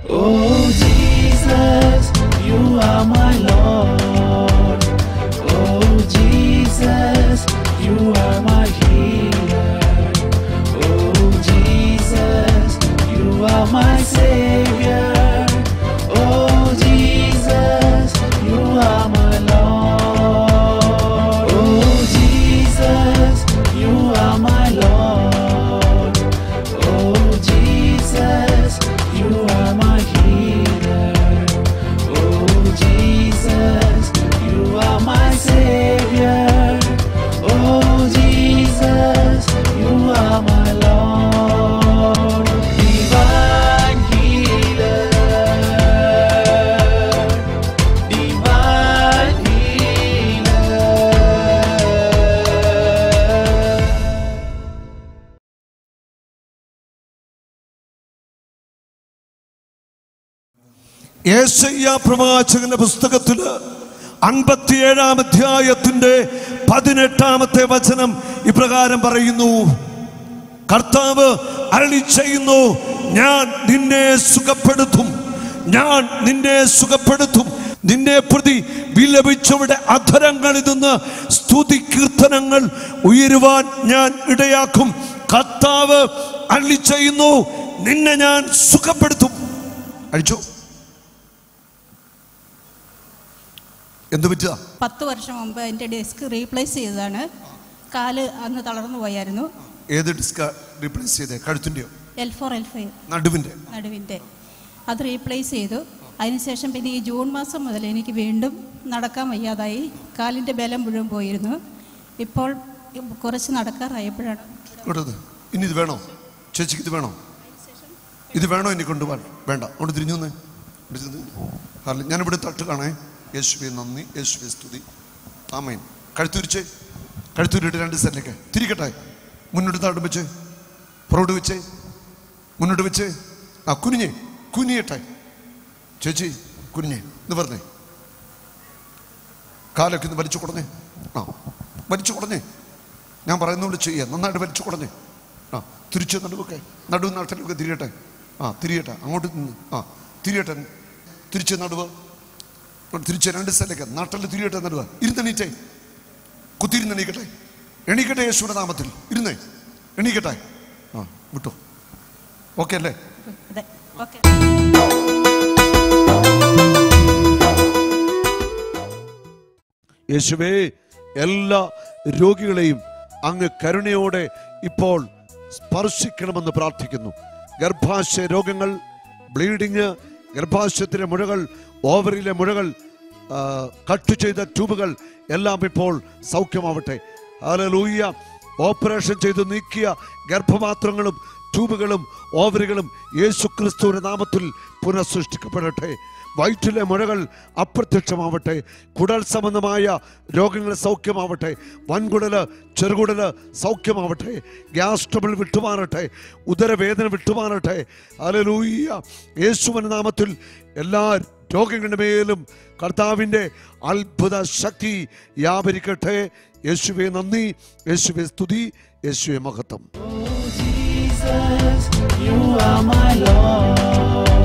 Oh Jesus, you are my Lord. Oh Jesus, you are my healer. Oh Jesus, you are my Savior. Oh Jesus, you are my Lord. Oh Jesus, you are my Lord. Oh Jesus, you are my healer. Oh Jesus, you are my Savior. Oh Jesus, you are my Lord. Divine healer. Divine healer. ഏശയ്യ പ്രവാചകന്റെ പുസ്തകത്തില് അൻപത്തിയേഴാം അധ്യായത്തിന്റെ പതിനെട്ടാമത്തെ വചനം ഇപ്രകാരം പറയുന്നു കർത്താവ് അരളി ചെയ്യുന്നു ഞാൻ നിന്നെ സുഖപ്പെടുത്തും ഞാൻ നിന്നെ സുഖപ്പെടുത്തും നിന്നെ പ്രതി വിലപിച്ചവരുടെ അധരങ്ങളിൽ നിന്ന് സ്തുതി കീർത്തനങ്ങൾ ഉയരുവാൻ ഞാൻ ഇടയാക്കും കർത്താവ് അരളി ചെയ്യുന്നു നിന്നെ ഞാൻ സുഖപ്പെടുത്തും അഴിച്ചു എന്ത് പറ്റുക പത്ത് വർഷം മുമ്പ് എൻ്റെ ഡെസ്ക് റീപ്ലേസ് ചെയ്തതാണ് കാല് അന്ന് തളർന്നു പോയായിരുന്നു ഏത് ഡിസ്ക റീപ്ലേസ് ചെയ്തേ കഴുത്തിൻ്റെയോ എൽ ഫോർ എൽ ഫൈവ് നടുവിൻ്റെ നടുവിൻ്റെ അത് റീപ്ലേസ് ചെയ്തു അതിനുശേഷം പിന്നെ ഈ ജൂൺ മാസം മുതൽ എനിക്ക് വീണ്ടും നടക്കാൻ വയ്യാതായി കാലിൻ്റെ ബലം മുഴുവൻ പോയിരുന്നു ഇപ്പോൾ കുറച്ച് നടക്കാറായപ്പോഴാണ് ഇവിടുന്ന് ഇനി ഇത് വേണോ ചേച്ചിക്ക് ഇത് വേണോ ഇത് വേണോ ഇനി കൊണ്ടുപോകാൻ വേണ്ട അങ്ങോട്ട് തിരിഞ്ഞു വന്നേ ഇവിടെ ചെന്ന്. ഹാല- ഞാനിവിടെ തട്ട് കാണേ യേശുവെ നന്ദി യേശുവെ സ്തുതി ആമേൻ കഴുത്തുരിച്ചേ കഴുത്തൂരിട്ട് രണ്ട് സ്ഥലത്തേക്ക് തിരിക്കട്ടെ മുന്നോട്ട് താടും വെച്ച് പുറകോട്ട് വെച്ചേ മുന്നോട്ട് വെച്ച് ആ കുനിഞ്ഞേ കുനിയട്ടെ ചേച്ചി കുനിഞ്ഞേ എന്ന് പറഞ്ഞേ കാലൊക്കെ ഒന്ന് വലിച്ചു കൊടുന്നേ ആ വലിച്ചു കൊടുന്നേ ഞാൻ പറയുന്ന പോലെ ചെയ്യുക നന്നായിട്ട് വലിച്ചു കൊടുന്നേ ആ തിരിച്ച് നടുവൊക്കെ നടുവ് നട്ടലൊക്കെ തിരിയട്ടെ ആ തിരിയട്ടെ അങ്ങോട്ട് നിന്ന് ആ തിരിയട്ടെ തിരിച്ച് നടുവ് തിരിച്ച് രണ്ട് സ്ഥലത്തേക്ക് നട്ടല് തിരിയട്ടെ നടുവ് ഇരുന്നെണീറ്റേ കുത്തിയിരുന്ന് എണീക്കട്ടെ എണീക്കട്ടെ യേശുവിന്റെ നാമത്തിൽ ഇരുന്നേ എണീക്കട്ടെ ആ വിട്ടോ ഓക്കെ അല്ലേ അതെ ഓക്കെ യേശുവേ എല്ലാ രോഗികളെയും അങ്ങ് കരുണയോടെ ഇപ്പോൾ സ്പർശിക്കണമെന്ന് പ്രാർത്ഥിക്കുന്നു ഗർഭാശയ രോഗങ്ങൾ ബ്ലീഡിങ് ഗർഭാശയത്തിലെ മുഴകൾ ഓവറിലെ മുഴകൾ ആ, കട്ട് ചെയ്ത ട്യൂബുകൾ എല്ലാം ഇപ്പോൾ സൗഖ്യമാവട്ടെ ഹല്ലേലൂയ ഓപ്പറേഷൻ ചെയ്ത് നീക്കിയ ഗർഭപാത്രങ്ങളും ട്യൂബുകളും ഓവറുകളും യേശു ക്രിസ്തുവിന്റെ നാമത്തിൽ പുനഃസൃഷ്ടിക്കപ്പെടട്ടെ വയറ്റിലെ മുഴകൾ അപ്രത്യക്ഷമാവട്ടെ കുടൽ സംബന്ധമായ രോഗങ്ങൾ സൗഖ്യമാവട്ടെ വൻകുടല് ചെറുകുടല് സൗഖ്യമാവട്ടെ ഗ്യാസ് ട്രബിൾ വിട്ടുമാറട്ടെ ഉദരവേദന വിട്ടുമാറട്ടെ അലലൂയ്യ യേശുവിന്റെ നാമത്തിൽ എല്ലാ രോഗങ്ങളുടെ മേലും കർത്താവിൻ്റെ അത്ഭുത ശക്തി വ്യാപരിക്കട്ടെ യേശുവെ നന്ദി യേശുവെ സ്തുതി യേശുവെ മഹത്വം Jesus, you are my Lord.